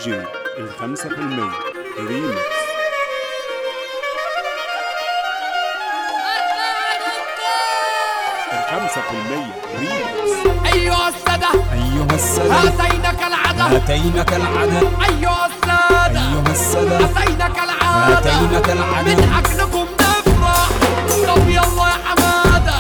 جي الخمسة في المية ريميكس الخمسة في المية ريميكس أيها السادة أيها السادة أتيناك العادة أتيناك العدد أيها السادة أيها السادة أتيناك العادة أتيناك العادة. من أجلكم نفرح طب يلا يا حمادة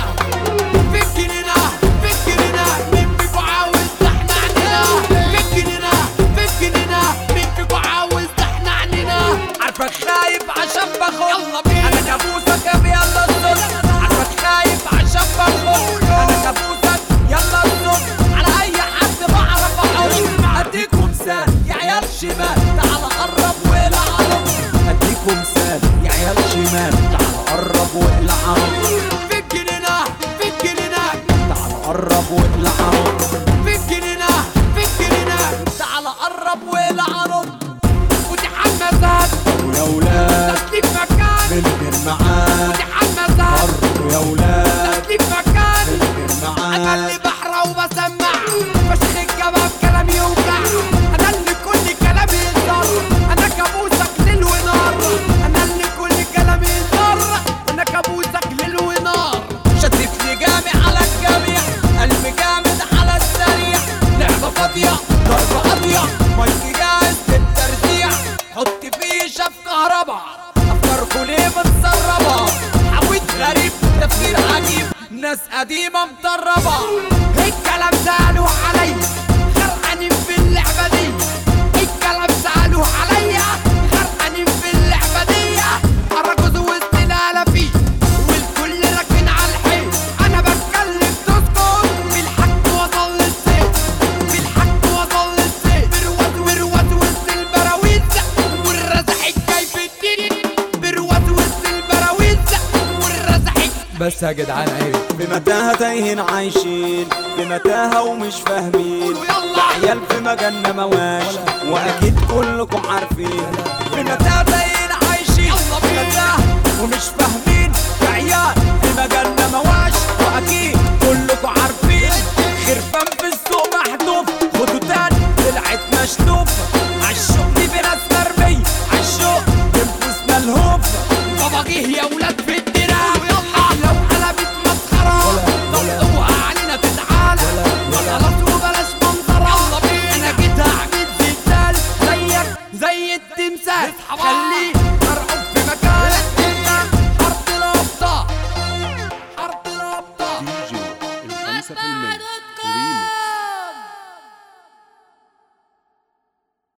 فكرنا فكرنا مين فيكو عاوز تحنعننا فكرنا فكرنا مين فيكو عاوز تحنعننا عارفك خايف عشان باخد يلا بينا أنا كابوسك يا يلا الصوت عارفك خايف عشان باخد أنا كابوسك يلا الصوت على أي حد بعرف أحط أديكم سال يا عيال شمال تعال قرب والعرب أديكم سال يا عيال شمال تعال قرب واقلع عرب فكرنا فكرنا تعال قرب واقلع عرب فكرنا فكرنا تعال قرب والعرض ودي حمزات ويا ولاد تسليم مكان من غير معاد ودي حمزات قربوا يا ولاد تسليم مكان من غير انا اللي معاد بحرى وبسمع فشخ الجباب كلامي يوجع انا اللي كل كلامي يضر انا كابوسك ليل ونار انا اللي كل كلامي يضر انا كابوسك ليل ونار شدت لي جامع على الجميع قلبي جامد على السريع لعبة فاضية ضربة قاضية مايك جاهز للترزيع حط فيشة في كهربا افكاركوا ليه متسربة حويت غريب تفكير عجيب ناس قديمة مدربة الكلام سألوه عليا غرقانين في اللعبة دي الكلام سألوه عليا غرقانين في اللعبة دي الرجل وسط الآلافي والكل راكن على الحيط أنا بتكلم تسكت بالحق وصل للسيف بالحق وصل للسيف بروت وروت وسط البراويز والرزح الجاي في الدين بروت وسط البراويز والرزح بس يا جدعان عيب بمتاهة تايهين عايشين بمتاهة ومش فاهمين قولوا يلا. عيال في مجالنا مواش واكيد كلكم عارفين بمتاهة تايهين عايشين يلا بينا. بمتاهة ومش فاهمين في عيال في مجالنا مواش واكيد كلكم عارفين خرفان في السوق محذوف خدوا تاني طلعت مشلوفة عالشوق دي في ناس مرمية عالشوق تنفس ملهوف بابا جه يا ولاد في الدراع لو قلبت مسخرة طلقوها علينا تتعالى خلاص وبلاش منظرة انا جيت اعمل زلزال زيك زي التمثال خليك مرعوب في مكانك انت حرب الابطال حرب الابطال دي جي الخمسة في المية